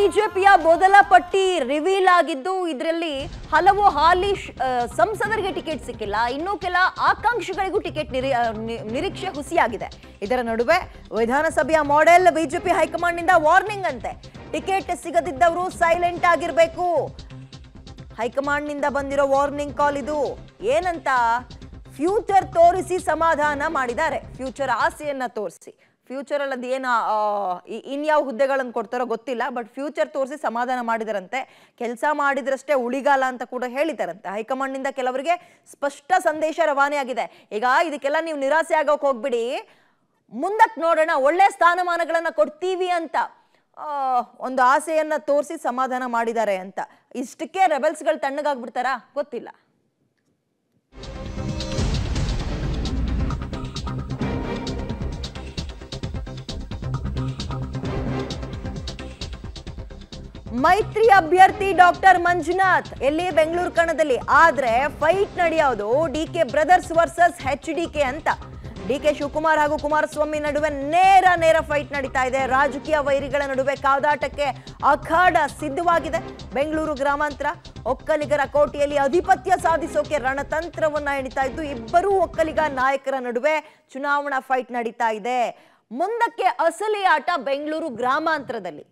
ಬಿಜೆಪಿಯ ಮೊದಲ ಪಟ್ಟಿ ರಿವೀಲ್ ಆಗಿದ್ದು ಇದರಲ್ಲಿ ಹಲವು ಹಾಲಿ ಶ್- ಆ, ಸಂಸದರಿಗೆ ಟಿಕೆಟ್ ಸಿಕ್ಕಿಲ್ಲ ಇನ್ನು ಕೆಲ ಆಕಾಂಕ್ಷಿಗಳಿಗೂ ಟಿಕೆಟ್ ನಿರಿ- ಆ, ನಿ- ನಿರೀಕ್ಷೆ ಹುಸಿಯಾಗಿದೆ ಇದರ ನಡುವೆ ವಿಧಾನಸಭೆಯ ಮಾಡೆಲ್ ಬಿಜೆಪಿ ಹೈಕಮಾಂಡ್ನಿಂದ ವಾರ್ನಿಂಗ್ ಅಂತೆ ಟಿಕೆಟ್ ಸಿಗದಿದ್ದವರು ಸೈಲೆಂಟ್ ಆಗಿರಬೇಕು ಹೈಕಮಾಂಡ್ನಿಂದ ಬಂದಿರೋ ವಾರ್ನಿಂಗ್ ಕಾಲ್ ಇದು ಏನಂತ ಫ್ಯೂಚರ್ ತೋರಿಸಿ ಸಮಾಧಾನ ಮಾಡಿದ್ದಾರೆ ಫ್ಯೂಚರ್ ಆಸೆಯನ್ನ ತೋರಿಸಿ ಫ್ಯೂಚರ್ ಅಲ್ಲಿ ಏನು ಇನ್ಯಾವ ಹುದ್ದೆಗಳನ್ನು ಕೊಡ್ತಾರೋ ಗೊತ್ತಿಲ್ಲ ಬಟ್ ಫ್ಯೂಚರ್ ತೋರಿಸಿ ಸಮಾಧಾನ ಮಾಡಿದಾರಂತೆ ಕೆಲಸ ಮಾಡಿದ್ರಷ್ಟೇ ಉಳಿಗಾಲ ಅಂತ ಕೂಡ ಹೇಳಿದಾರಂತೆ ಹೈಕಮಾಂಡ್ನಿಂದ ಕೆಲವರಿಗೆ ಸ್ಪಷ್ಟ ಸಂದೇಶ ರವಾನೆಯಾಗಿದೆ ಈಗ ಇದಕ್ಕೆಲ್ಲ ನೀವು ನಿರಾಸೆ ಆಗೋಕೆ ಹೋಗ್ಬಿಡಿ ಮುಂದಕ್ಕೆ ನೋಡೋಣ ಒಳ್ಳೆ ಸ್ಥಾನಮಾನಗಳನ್ನ ಕೊಡ್ತೀವಿ ಅಂತ ಆ, ಒಂದು ಆಸೆಯನ್ನ ತೋರಿಸಿ ಸಮಾಧಾನ ಮಾಡಿದ್ದಾರೆ ಅಂತ ಇಷ್ಟಕ್ಕೆ ರೆಬಲ್ಸ್ಗಳು ತಣ್ಣಗಾಗ್ಬಿಡ್ತಾರಾ ಗೊತ್ತಿಲ್ಲ ಮೈತ್ರಿ ಅಭ್ಯರ್ಥಿ ಡಾಕ್ಟರ್ ಮಂಜುನಾಥ್ ಎಲ್ಲಿ ಬೆಂಗಳೂರು ಕಣದಲ್ಲಿ ಆದ್ರೆ ಫೈಟ್ ನಡೆಯೋದು D K brothers versus H D K ಅಂತ ಡಿ ಕೆ ಶಿವಕುಮಾರ್ ಹಾಗೂ ಕುಮಾರಸ್ವಾಮಿ ನಡುವೆ ನೇರ ನೇರ ಫೈಟ್ ನಡೀತಾ ಇದೆ ರಾಜಕೀಯ ವೈರಿಗಳ ನಡುವೆ ಕಾದಾಟಕ್ಕೆ ಅಖಾಡ ಸಿದ್ಧವಾಗಿದೆ ಬೆಂಗಳೂರು ಗ್ರಾಮಾಂತರ ಒಕ್ಕಲಿಗರ ಕೋಟೆಯಲ್ಲಿ ಅಧಿಪತ್ಯ ಸಾಧಿಸೋಕೆ ರಣತಂತ್ರವನ್ನ ಎಣಿತಾ ಇದ್ದು ಇಬ್ಬರೂ ಒಕ್ಕಲಿಗ ನಾಯಕರ ನಡುವೆ ಚುನಾವಣಾ ಫೈಟ್ ನಡೀತಾ ಇದೆ ಮುಂದಕ್ಕೆ ಅಸಲಿ ಆಟ ಬೆಂಗಳೂರು ಗ್ರಾಮಾಂತರದಲ್ಲಿ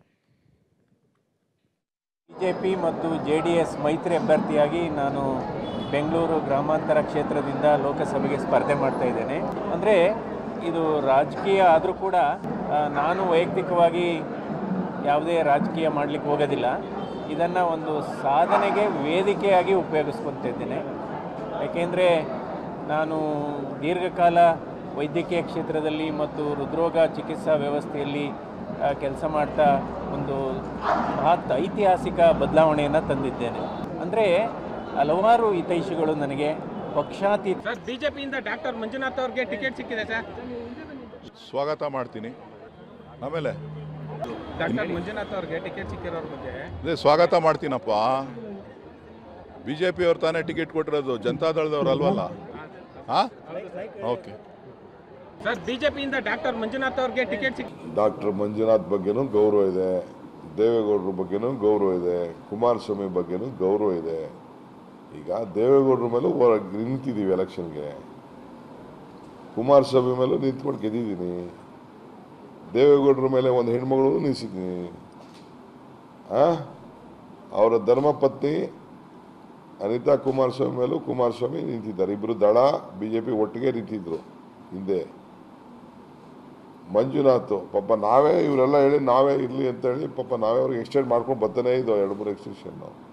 ಬಿಜೆಪಿ ಮತ್ತು ಜೆ ಡಿ ಎಸ್ ಮೈತ್ರಿ ಅಭ್ಯರ್ಥಿಯಾಗಿ ನಾನು ಬೆಂಗಳೂರು ಗ್ರಾಮಾಂತರ ಕ್ಷೇತ್ರದಿಂದ ಲೋಕಸಭೆಗೆ ಸ್ಪರ್ಧೆ ಮಾಡ್ತಾ ಇದ್ದೇನೆ ಅಂದರೆ ಇದು ರಾಜಕೀಯ ಆದರೂ ಕೂಡ ಆ, ನಾನು ವೈಯಕ್ತಿಕವಾಗಿ ಯಾವುದೇ ರಾಜಕೀಯ ಮಾಡಲಿಕ್ಕೆ ಹೋಗೋದಿಲ್ಲ ಇದನ್ನು ಒಂದು ಸಾಧನೆಗೆ ವೇದಿಕೆಯಾಗಿ ಉಪಯೋಗಿಸ್ಕೊತಾ ಇದ್ದೇನೆ ಯಾಕೆಂದರೆ ನಾನು ದೀರ್ಘಕಾಲ ವೈದ್ಯಕೀಯ ಕ್ಷೇತ್ರದಲ್ಲಿ ಮತ್ತು ಹೃದ್ರೋಗ ಚಿಕಿತ್ಸಾ ವ್ಯವಸ್ಥೆಯಲ್ಲಿ ಕೆಲಸ ಮಾಡ್ತಾ ಒಂದು ಮಹತ್ ಐತಿಹಾಸಿಕ ಬದಲಾವಣೆಯನ್ನು ತಂದಿದ್ದೇನೆ ಅಂದರೆ ಹಲವಾರು ಹಿತೈಷಿಗಳು ನನಗೆ ಪಕ್ಷಾತೀತ ಸರ್ ಬಿಜೆಪಿಯಿಂದ ಡಾಕ್ಟರ್ ಮಂಜುನಾಥ್ ಅವ್ರಿಗೆ ಟಿಕೆಟ್ ಸಿಕ್ಕಿದೆ ಸರ್ ಸ್ವಾಗತ ಮಾಡ್ತೀನಿ ಆಮೇಲೆ ಡಾಕ್ಟರ್ ಮಂಜುನಾಥ್ ಅವ್ರಿಗೆ ಟಿಕೆಟ್ ಸಿಕ್ಕಿರೋರ ಬಗ್ಗೆ ಅದೇ ಸ್ವಾಗತ ಮಾಡ್ತೀನಪ್ಪ ಬಿ ಜೆ ಪಿಯವ್ರು ತಾನೇ ಟಿಕೆಟ್ ಕೊಟ್ಟಿರೋದು ಜನತಾದಳದವ್ರು ಅಲ್ವಲ್ಲ ಹಾಂ ಓಕೆ ಸರ್ ಬಿಜೆಪಿಯಿಂದ ಡಾಕ್ಟರ್ ಮಂಜುನಾಥ್ ಅವ್ರಿಗೆ ಟಿಕೆಟ್ ಸಿಕ್ ಡಾಕ್ಟರ್ ಮಂಜುನಾಥ್ ಬಗ್ಗೆನೂ ಗೌರವ ಇದೆ ದೇವೇಗೌಡರ ಬಗ್ಗೆನೂ ಗೌರವ ಇದೆ ಕುಮಾರಸ್ವಾಮಿ ಬಗ್ಗೆನೂ ಗೌರವ ಇದೆ ಈಗ ದೇವೇಗೌಡರ ಮೇಲೂ ಹೊರ- ನಿಂತಿದ್ದೀವಿ ಎಲೆಕ್ಷನ್ಗೆ ಕುಮಾರಸ್ವಾಮಿ ಮೇಲೂ ನಿಂತ್ಕೊಂಡು ಗೆದ್ದಿದ್ದೀನಿ ದೇವೇಗೌಡರ ಮೇಲೆ ಒಂದು ಹೆಣ್ಮಗಳು ನಿಲ್ಲಿಸಿದ್ದೀನಿ ಆ ಅವರ ಧರ್ಮಪತ್ನಿ ಅನಿತಾ ಕುಮಾರಸ್ವಾಮಿ ಮೇಲೂ ಕುಮಾರಸ್ವಾಮಿ ನಿಂತಿದ್ದಾರೆ ಇಬ್ಬರು ದಳ ಬಿ ಜೆ ಪಿ ಒಟ್ಟಿಗೆ ನಿಂತಿದ್ರು ಹಿಂದೆ ಮಂಜುನಾಥ್ ಪಾಪ ನಾವೇ ಇವರೆಲ್ಲ ಹೇಳಿ ನಾವೇ ಇರಲಿ ಅಂತ ಹೇಳಿ ಪಾಪ ನಾವೇ ಅವ್ರಿಗೆ ಎಕ್ಸ್ಟೆಂಡ್ ಮಾಡ್ಕೊಂಡು ಬರ್ತಾನೆ ಇದ್ದೋ ಎರಡು ಮೂರು ಎಕ್ಸ್ಟೆನ್ಷನ್